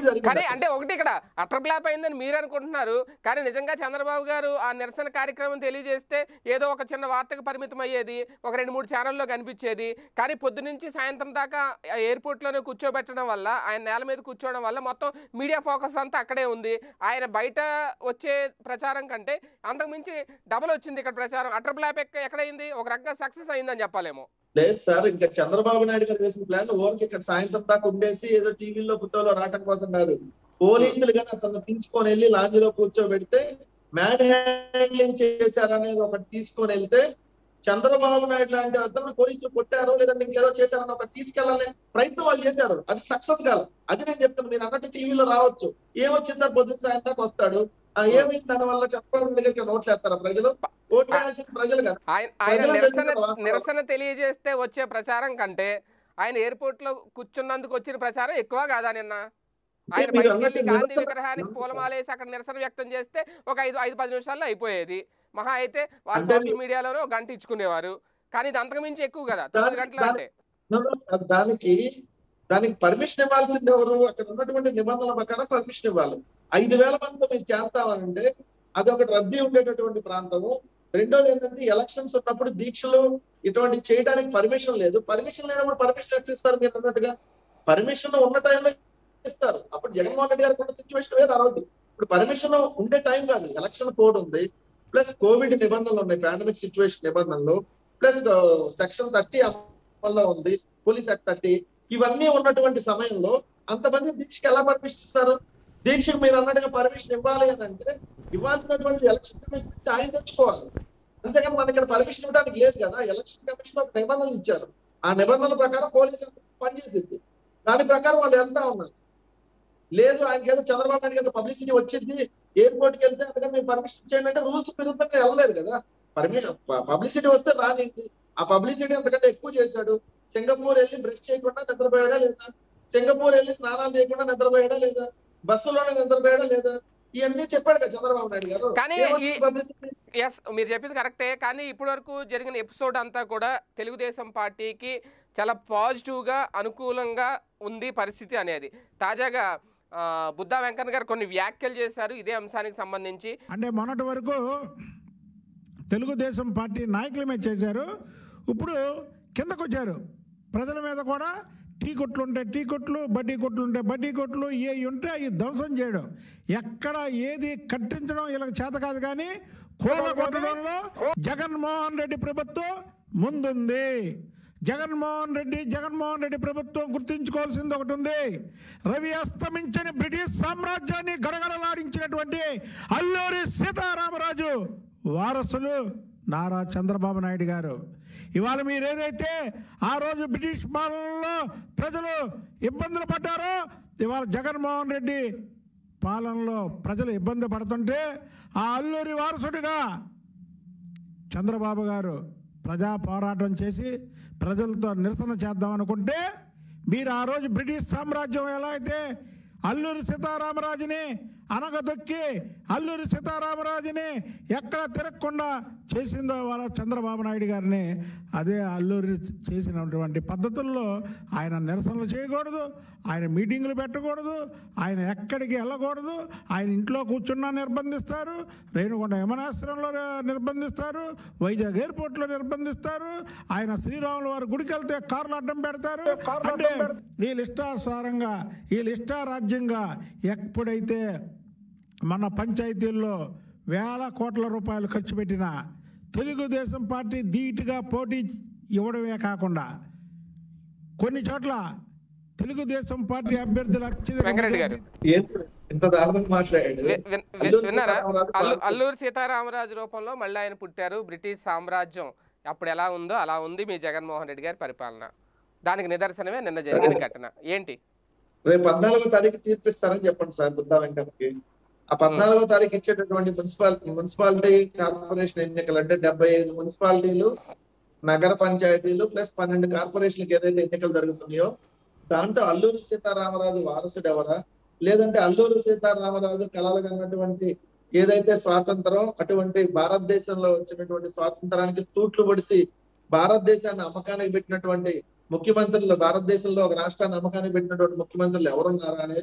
జరిగింది కానీ అక్కడ. అంటే ఒకటి ఇక్కడ అటర్ బ్లాప్ అయిందని మీరు అనుకుంటున్నారు కానీ నిజంగా చంద్రబాబు గారు ఆ నిరసన కార్యక్రమం తెలియజేస్తే ఏదో ఒక చిన్న వార్తకు పరిమితం అయ్యేది ఒక రెండు మూడు ఛానల్లో కనిపించేది కానీ పొద్దు నుంచి సాయంత్రం దాకా ఆ ఎయిర్పోర్ట్లోనే కూర్చోబెట్టడం వల్ల ఆయన నేల మీద కూర్చోవడం వల్ల మొత్తం మీడియా ఫోకస్ అంతా అక్కడే ఉంది ఆయన బయట వచ్చే ప్రచారం కంటే అంతకుమించి డబల్ వచ్చింది ఇక్కడ ప్రచారం అటర్ బ్లాప్ ఎక్క- ఎక్కడైంది ఒక రకంగా సక్సెస్ అయిందని చెప్పాలేమో లేదు సార్ ఇంకా చంద్రబాబు నాయుడు గారు వేసిన ప్లాన్ ఓరికి ఇక్కడ సాయంత్రం దాకా ఉండేసి ఏదో టీవీలో ఫోటోలో రావటం కోసం కాదు పోలీసులు కానీ అతను తీసుకొని వెళ్ళి లాంజ్ లో కూర్చోబెడితే మ్యాన్ హ్యాండ్లింగ్ చేశారనేది ఒకటి తీసుకొని వెళ్తే చంద్రబాబు నాయుడు లాంటి అతను పోలీసులు కొట్టారో లేదంటే ఇంకేదో చేశారని ఒకటి తీసుకెళ్లాలని ప్రయత్నం వాళ్ళు చేశారు అది సక్సెస్ కాదు అది నేను చెప్తాను మీరు అన్నట్టు టీవీలో రావచ్చు ఏమొచ్చింది సార్ పొద్దున్న సాయంత్రం దాకా వస్తాడు ఆ ఏమైంది దాని వల్ల చంద్రబాబు నాయుడు గారికి ఓట్లు వేస్తారా ప్రజలు ఓట్లు వేయాల్సిన ప్రజలు కదా ఆయన ఆయన ప్రజలు నిరసన జరిగిన వాస్తవం. నిరసన తెలియజేస్తే వచ్చే ప్రచారం కంటే ఆయన ఎయిర్పోర్ట్ లో కూర్చున్నందుకు వచ్చిన ప్రచారం ఎక్కువ కాదా నిన్న ఆయన మీరు బయటికి వెళ్ళి అన్నట్టు గాంధీ నిరసన- విగ్రహానికి పూలమాలేసి అక్కడ నిరసన వ్యక్తం చేస్తే ఒక ఐదు ఐదు పది నిమిషాల్లో అయిపోయేది మహా అయితే వాళ్ళు అంటే సోషల్ మీడియాలోనో ఒక గంట ఇచ్చుకునేవారు కానీ ఇది అంతకు మించి ఎక్కువ కదా తొమ్మిది దాని- గంటలు అంటే No, no, దానికి దానికి పర్మిషన్ ఇవ్వాల్సింది ఎవరు అక్కడ ఉన్నటువంటి నిబంధనల ప్రకారం పర్మిషన్ ఇవ్వాలి ఐదు వేల మందితో మేము చేస్తామనంటే అది ఒకటి రద్దీ ఉండేటటువంటి ప్రాంతము రెండోది ఏంటంటే ఎలక్షన్స్ ఉన్నప్పుడు దీక్షలు ఇటువంటి చేయడానికి పర్మిషన్ లేదు పర్మిషన్ లేనప్పుడు పర్మిషన్ ఎట్లా ఇస్తారు మీరు అన్నట్టుగా పర్మిషన్ ఉన్న టైంలో ఇస్తారు అప్పుడు జగన్మోహన్ రెడ్డి గారికి ఉన్న సిచ్యువేషన్ వేరు ఆ రోజు ఇప్పుడు పర్మిషన్ ఉండే టైం కాదు ఎలక్షన్ కోడ్ ఉంది ప్లస్ కోవిడ్ నిబంధనలు ఉన్నాయి పాండమిక్ సిచ్యువేషన్ నిబంధనలు ప్లస్ సెక్షన్ థర్టీ అమల్లో ఉంది పోలీస్ యాక్ట్ థర్టీ ఇవన్నీ ఉన్నటువంటి సమయంలో అంతమంది దీక్షకి ఎలా పర్మిషన్ ఇస్తారు దీక్షకు మీరు అన్నట్టుగా పర్మిషన్ ఇవ్వాలి అని అంటే ఇవ్వాల్సినటువంటి ఎలక్షన్ కమిషన్ నుంచి ఆయన తెచ్చుకోవాలి అంతేకాని మన ఇక్కడ పర్మిషన్ ఇవ్వడానికి లేదు కదా ఎలక్షన్ కమిషన్ ఒక నిబంధనలు ఇచ్చారు ఆ నిబంధనల ప్రకారం పోలీసు పనిచేసింది దాని ప్రకారం వాళ్ళు వెళ్తా ఉన్నారు లేదు ఆయనకి ఏదో చంద్రబాబు నాయుడు ఏదో పబ్లిసిటీ వచ్చింది ఎయిర్పోర్ట్ కి వెళ్తే అందుకని మీరు పర్మిషన్ చేయండి అంటే రూల్స్ విరుద్ధంగా వెళ్ళలేదు కదా పర్మిషన్ పబ్లిసిటీ వస్తే రానింది ఆ పబ్లిసిటీ అంతకంటే ఎక్కువ చేశాడు సింగపూర్ వెళ్ళి బ్రష్ చేయకుండా నిద్రపోయాడా లేదా సింగపూర్ వెళ్ళి స్నానాలు చేయకుండా నిద్రపోయాడా లేదా బస్సులోనే నిద్రపోయాడా లేదా ఇవన్నీ చెప్పాడు కదా చంద్రబాబు నాయుడు గారు కానీ ఏమొచ్చింది ఈ- publicity? ఎస్ మీరు చెప్పింది కరెక్టే కానీ ఇప్పటి వరకు జరిగిన ఎపిసోడ్ అంతా కూడా తెలుగుదేశం పార్టీకి చాలా పాజిటివ్గా అనుకూలంగా ఉంది పరిస్థితి అనేది తాజాగా ఆ, బుద్ధా వెంకన్న గారు కొన్ని వ్యాఖ్యలు చేశారు ఇదే అంశానికి సంబంధించి అంటే మొన్నటి వరకు తెలుగుదేశం పార్టీ నాయకుల మీద చేశారు ఇప్పుడు కిందకు వచ్చారు ప్రజల మీద కూడా టీ కొట్లు ఉంటే టీ కొట్లు బడ్డీ కొట్లు ఉంటే బడ్డీ కొట్లు ఏ ఉంటే అవి ధ్వంసం చేయడం ఎక్కడ ఏది కట్టించడం వీళ్ళకి చేత కాదు కానీ కూల కొట్టడంలో జగన్మోహన్ రెడ్డి ప్రభుత్వం ముందుంది జగన్మోహన్ రెడ్డి జగన్మోహన్ రెడ్డి ప్రభుత్వం గుర్తుంచుకోవాల్సింది ఒకటి ఉంది రవి అస్తమించని బ్రిటిష్ సామ్రాజ్యాన్ని గడగడలాడించినటువంటి అల్లూరి సీతారామరాజు వారసులు నారా చంద్రబాబు నాయుడు గారు ఇవాళ మీరు ఏదైతే ఆ రోజు బ్రిటిష్ పాలనలో ప్రజలు ఇబ్బందులు పడ్డారో ఇవాళ జగన్మోహన్ రెడ్డి పాలనలో ప్రజలు ఇబ్బంది పడుతుంటే ఆ అల్లూరి వారసుడిగా చంద్రబాబు గారు ప్రజా పోరాటం చేసి ప్రజలతో నిరసన చేద్దాం అనుకుంటే మీరు ఆ రోజు బ్రిటిష్ సామ్రాజ్యం ఎలా అయితే అల్లూరి సీతారామరాజుని అనగదొక్కి అల్లూరి సీతారామరాజుని ఎక్కడ తిరగకుండా చేసిందో వాళ్ళ చంద్రబాబు నాయుడు గారిని అదే అల్లూరి చేసినటువంటి పద్ధతుల్లో ఆయన నిరసనలు చేయకూడదు ఆయన మీటింగులు పెట్టకూడదు ఆయన ఎక్కడికి వెళ్ళకూడదు ఆయన ఇంట్లో కూర్చున్నా నిర్బంధిస్తారు రేణుకొండ యమనాశ్రమంలో నిర్బంధిస్తారు వైజాగ్ ఎయిర్పోర్ట్లో నిర్బంధిస్తారు ఆయన శ్రీరాముల వారి గుడికి వెళ్తే కార్లు అడ్డం పెడతారు అంటే వీళ్ళ ఇష్టానుసారంగా వీళ్ళ ఇష్టారాజ్యంగా ఎప్పుడైతే మన పంచాయతీల్లో వేల కోట్ల రూపాయలు ఖర్చు పెట్టిన తెలుగుదేశం పార్టీ ధీటుగా పోటీ ఇవ్వడమే కాకుండా కొన్ని చోట్ల తెలుగుదేశం పార్టీ అభ్యర్థులు వెంకరెడ్డి గారు ఏంటి ఇంత దారుణంగా మాట్లాడాడు వి- విన్- వి- అల్లూరి విన్నారా సీతారామరాజు అల్లు పార్టీ. అల్లూరి సీతారామరాజు రూపంలో మళ్ళీ ఆయన పుట్టారు బ్రిటిష్ సామ్రాజ్యం అప్పుడు ఎలా ఉందో అలా ఉంది మీ జగన్మోహన్ రెడ్డి గారి పరిపాలన దానికి నిదర్శనమే నిన్న జరిగిన ఘటన ఏంటి రేపు పద్నాలుగో తారీఖు తీర్పిస్తారని చెప్పండి సార్ బుద్ధా వెంకటకి ఆ పద్నాలుగో తారీఖు ఇచ్చేటటువంటి మున్సిపాలిటీ మున్సిపాలిటీ కార్పొరేషన్ ఎన్నికలు అంటే డెబ్బై ఐదు మున్సిపాలిటీలు నగర పంచాయతీలు ప్లస్ పన్నెండు కార్పొరేషన్లకు ఏదైతే ఎన్నికలు జరుగుతున్నాయో దాంట్లో అల్లూరి సీతారామరాజు వారసుడు ఎవరా లేదంటే అల్లూరి సీతారామరాజు కలలు కన్నటువంటి ఏదైతే స్వాతంత్రం అటువంటి భారతదేశంలో వచ్చినటువంటి స్వాతంత్రానికి తూట్లు పొడిసి భారతదేశాన్ని అమ్మకానికి పెట్టినటువంటి ముఖ్యమంత్రులు భారతదేశంలో ఒక రాష్ట్రాన్ని అమ్మకానికి పెట్టినటువంటి ముఖ్యమంత్రులు ఎవరున్నారా అనేది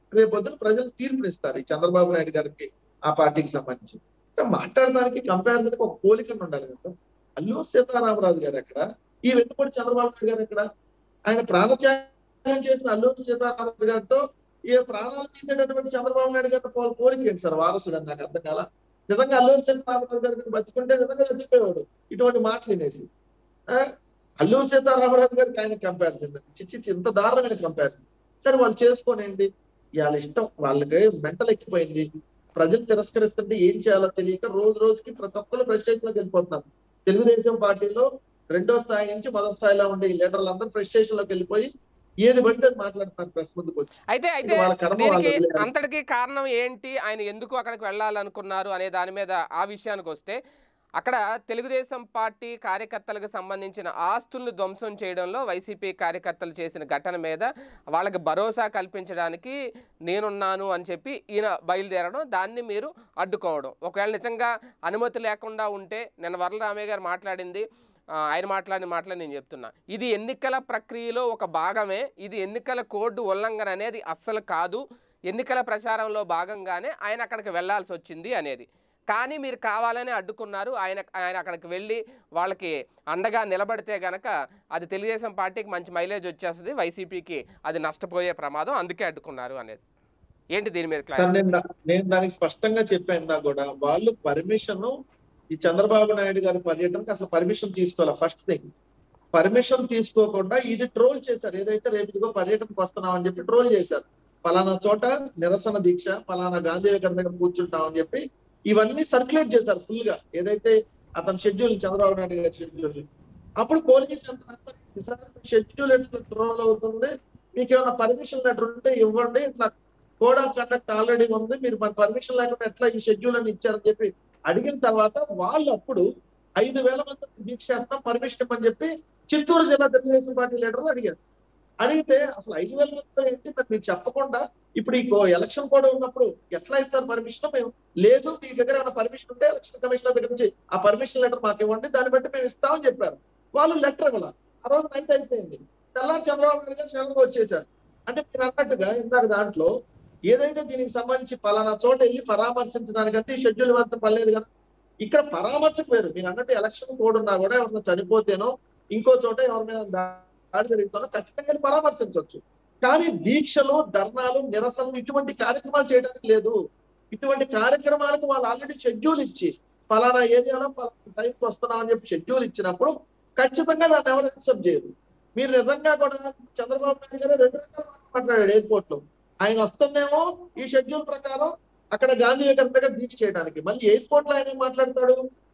రేపొద్దున ప్రజలు తీర్పునిస్తారు ఈ చంద్రబాబు నాయుడు గారికి ఆ పార్టీకి సంబంధించి సో మాట్లాడడానికి కంపారిజన్ ఒక పోలికను ఉండాలి కదా సార్ అల్లూరు సీతారామరాజు గారు ఎక్కడ ఈ వెన్నుపూడి చంద్రబాబు నాయుడు గారు ఎక్కడ ఆయన ప్రాణత్యాగం చేసిన అల్లూరు సీతారామరాజు గారితో ఈ ప్రాణాలు తీసేటటువంటి చంద్రబాబు నాయుడు గారితో పో- పోలిక ఏంటి సార్ వారసుడు అని నాకు అర్థం కాల నిజంగా అల్లూరు సీతారామరాజు గారికి బతుకుంటే నిజంగా చచ్చిపోయేవాడు ఇటువంటి మాటలు వినేసి ఆ, అల్లూరు సీతారామరాజు గారికి ఆయన కంపారిజన్ చిచ్చి చి- ఇంత దారుణమైన కంపారిజన్ సరే వాళ్ళు చేసుకోనండి వాళ్ళ ఇష్టం వాళ్ళకి మెంటల్ ఎక్కిపోయింది ప్రజలు తిరస్కరిస్తుంటే ఏం చేయాలో తెలియక రోజు రోజుకి ప్రతి ఒక్కరు ప్రెస్టేజ్ లోకి వెళ్ళిపోతున్నారు తెలుగుదేశం పార్టీలో రెండో స్థాయి నుంచి మొదటి స్థాయిలో ఉండే ఈ లీడర్లు అందరూ ప్రెస్టేషన్ లోకి వెళ్ళిపోయి ఏది పడితే అది మాట్లాడుతున్నారు ప్రెస్ ముందుకు వచ్చి అయితే అయితే వాళ్ళ కర్మ దీనికి వాళ్ళు వదిలేయాలి. అంతటికి కారణం ఏంటి ఆయన ఎందుకు అక్కడికి వెళ్ళాలనుకున్నారు అనే దాని మీద ఆ విషయానికి వస్తే అక్కడ తెలుగుదేశం పార్టీ కార్యకర్తలకు సంబంధించిన ఆస్తులను ధ్వంసం చేయడంలో వైసీపీ కార్యకర్తలు చేసిన ఘటన మీద వాళ్ళకి భరోసా కల్పించడానికి నేనున్నాను అని చెప్పి ఈయన బయలుదేరడం దాన్ని మీరు అడ్డుకోవడం ఒకవేళ నిజంగా అనుమతి లేకుండా ఉంటే నిన్న వరలరామయ్య గారు మాట్లాడింది ఆ, ఆయన మాట్లాడిన మాటలు నేను చెప్తున్నా ఇది ఎన్నికల ప్రక్రియలో ఒక భాగమే ఇది ఎన్నికల కోడ్ ఉల్లంఘన అనేది అస్సలు కాదు ఎన్నికల ప్రచారంలో భాగంగానే ఆయన అక్కడికి వెళ్ళాల్సి వచ్చింది అనేది కానీ మీరు కావాలని అడ్డుకున్నారు ఆయన ఆయన అక్కడికి వెళ్ళి వాళ్ళకి అండగా నిలబడితే గనక అది తెలుగుదేశం పార్టీకి మంచి మైలేజ్ వచ్చేస్తుంది వైసీపీకి అది నష్టపోయే ప్రమాదం అందుకే అడ్డుకున్నారు అనేది ఏంటి దీని మీద సార్, క్లారిటీ నేను దా- నేను దానికి స్పష్టంగా చెప్పాను ఇందాక కూడా వాళ్ళు పర్మిషన్ ఈ చంద్రబాబు నాయుడు గారి పర్యటనకి అసలు పర్మిషన్ తీసుకోవాలి ఫస్ట్ థింగ్ పర్మిషన్ తీసుకోకుండా ఇది ట్రోల్ చేశారు ఏదైతే రేపు ఇదిగో పర్యటనకు వస్తున్నాం అని చెప్పి ట్రోల్ చేశారు పలానా చోట నిరసన దీక్ష పలానా గాంధీ విగ్రహం దగ్గర కూర్చుంటాం అని చెప్పి ఇవన్నీ సర్క్యులేట్ చేశారు ఫుల్ గా ఏదైతే అతని షెడ్యూల్ చంద్రబాబు నాయుడు గారి షెడ్యూల్ అప్పుడు పోలీస్ ఎంత షెడ్యూల్ ఎట్లా ట్రోల్ అవుతుంది మీకు ఏమైనా పర్మిషన్ లెటర్ ఉంటే ఇవ్వండి ఇట్లా కోడ్ ఆఫ్ కండక్ట్ ఆల్రెడీ ఉంది మీరు మన పర్మిషన్ లేకుండా ఎట్లా ఈ షెడ్యూల్ అని ఇచ్చారని చెప్పి అడిగిన తర్వాత వాళ్ళు అప్పుడు ఐదు వేల మంది దీక్ష చేస్తున్నాం పర్మిషన్ ఇవ్వని చెప్పి చిత్తూరు జిల్లా తెలుగుదేశం పార్టీ లీడర్లు అడిగారు అడిగితే అసలు ఐదు వేల మందితో ఏంటి మరి మీరు చెప్పకుండా ఇప్పుడు ఈ ఎలక్షన్ కూడా ఉన్నప్పుడు ఎట్లా ఇస్తారు పర్మిషన్ మేము లేదు మీ దగ్గర ఏమైనా పర్మిషన్ ఉంటే ఎలక్షన్ కమిషనర్ దగ్గర నుంచి ఆ పర్మిషన్ లెటర్ మాకు ఇవ్వండి దాన్ని బట్టి మేము ఇస్తామని చెప్పారు వాళ్ళు లెటర్ ఇవ్వాల ఆ రోజు నైట్ అయిపోయింది తెల్లారి చంద్రబాబు నాయుడు గారు క్షణంగా వచ్చేసారు అంటే మీరు అన్నట్టుగా ఇందాక దాంట్లో ఏదైతే దీనికి సంబంధించి పలానా చోట వెళ్ళి పరామర్శించడానికంటే ఈ షెడ్యూల్ ఇవ్వాల్సిన పని లేదు కదా ఇక్కడ పరామర్శకు వేరు మీరు అన్నట్టు ఎలక్షన్ కోడ్ ఉన్నా కూడా ఎవరైనా చనిపోతేనో ఇంకో చోట ఎవరి మీద దాడి జరుగుతానో ఖచ్చితంగా వెళ్ళి పరామర్శించవచ్చు కానీ దీక్షలు ధర్నాలు నిరసనలు ఇటువంటి కార్యక్రమాలు చేయడానికి లేదు ఇటువంటి కార్యక్రమాలకు వాళ్ళు ఆల్రెడీ షెడ్యూల్ ఇచ్చి పలానా ఏరియాలో పలానా టైంకి వస్తున్నాం అని చెప్పి షెడ్యూల్ ఇచ్చినప్పుడు ఖచ్చితంగా దాన్ని ఎవరు యాక్సెప్ట్ చేయరు మీరు నిజంగా కూడా చంద్రబాబు నాయుడు గారు రెండు రకాల మాటలు మాట్లాడాడు ఎయిర్పోర్ట్ లో ఆయన వస్తుందేమో ఈ షెడ్యూల్ ప్రకారం అక్కడ గాంధీ విగ్రహం దగ్గర దీక్ష చేయడానికి మళ్ళీ ఎయిర్పోర్ట్ లో ఆయన ఏం మాట్లాడతాడు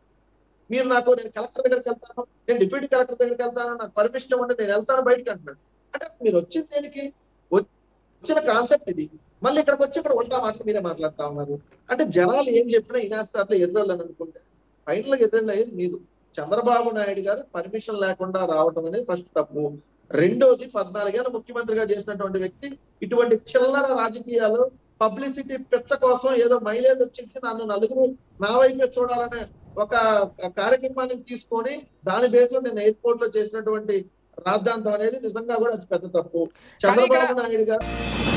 మీరు నాకు నేను కలెక్టర్ దగ్గరికి వెళ్తాను నేను డిప్యూటీ కలెక్టర్ దగ్గరికి వెళ్తాను నాకు పర్మిషన్ ఇవ్వండి నేను వెళ్తాను బయటకు అంటున్నాడు అంటే మీరు వచ్చింది దేనికి వచ్చిన కాన్సెప్ట్ ఇది మళ్ళీ ఇక్కడికి వచ్చి ఇక్కడ ఉల్టా మాటలు మీరే మాట్లాడుతా ఉన్నారు అంటే జనాలు ఏం చెప్పినా ఇనేస్తారులో ఎర్రోళ్ళు అని అనుకుంటే ఫైనల్ గా ఎర్రోళ్ళు అయ్యేది మీరు చంద్రబాబు నాయుడు గారు పర్మిషన్ లేకుండా రావడం అనేది ఫస్ట్ తప్పు రెండోది పద్నాలుగేళ్ళ ముఖ్యమంత్రిగా చేసినటువంటి వ్యక్తి ఇటువంటి చిల్లర రాజకీయాలు పబ్లిసిటీ పెచ్చ కోసం ఏదో మైలేజ్ వచ్చింది నన్ను నలుగురు నా వైపే చూడాలనే ఒక కార్యక్రమాన్ని తీసుకొని దాని బేస్ లో నేను ఎయిర్పోర్ట్ లో చేసినటువంటి రాద్ధాంతం అనేది నిజంగా కూడా అది పెద్ద తప్పు చంద్రబాబు నాయుడు గారు